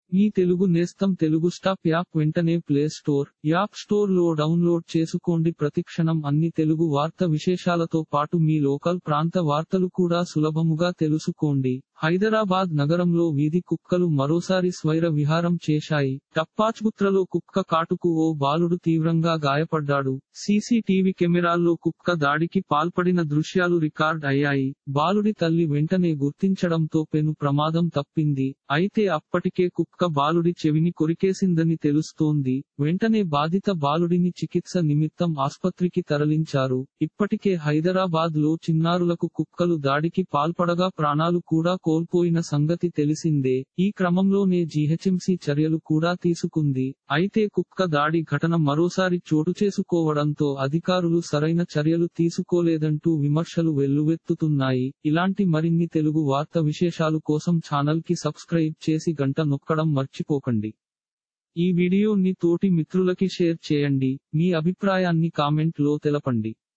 మీ తెలుగు నేస్తం Telugu stop app వెంటనే Play Store App Store లో డౌన్లోడ్ చేసుకోండి ప్రతిక్షణం అన్ని తెలుగు వార్త విశేషాలతో పాటు మీ లోకల్ ప్రాంత వార్తలు కూడా సులభముగా తెలుసుకోండి హైదరాబాద్ నగరంలో వీధి కుక్కలు మరోసారి స్వైర విహారం చేశాయి టప్పాచ్గుత్రలో కుక్క కాటుకు ఓ బాలుడు తీవ్రంగా గాయపడ్డాడు సీసీటీవీ కెమెరాల్లో కుక్క దాడికి పాల్పడిన దృశ్యాలు రికార్డ్ అయ్యాయి బాలుడి తల్లి వెంటనే గుర్తించడంతో పెను ప్రమాదం తప్పింది అయితే అప్పటికే కుక్క బాలుడి చెవిని కొరికేసిందని తెలుస్తోంది వెంటనే బాధిత బాలుడిని చికిత్స నిమిత్తం ఆస్పత్రికి తరలించారు ఇప్పటికే హైదరాబాద్ లో చిన్నారులకు కుక్కలు దాడికి పాల్పడగా ప్రాణాలు కూడా కోల్పోయిన సంగతి తెలిసిందే ఈ క్రమంలోనే జీహెచ్ఎంసీ చర్యలు కూడా తీసుకుంది అయితే కుక్క దాడి ఘటన మరోసారి చోటు చేసుకోవడంతో అధికారులు సరైన చర్యలు తీసుకోలేదంటూ విమర్శలు వెల్లువెత్తుతున్నాయి ఇలాంటి మరిన్ని తెలుగు వార్త విశేషాలు కోసం ఛానల్ కి సబ్స్క్రైబ్ చేసి గంట నొక్కడం మర్చిపోకండి ఈ వీడియోని తోటి మిత్రులకి షేర్ చేయండి మీ అభిప్రాయాన్ని కామెంట్ లో తెలపండి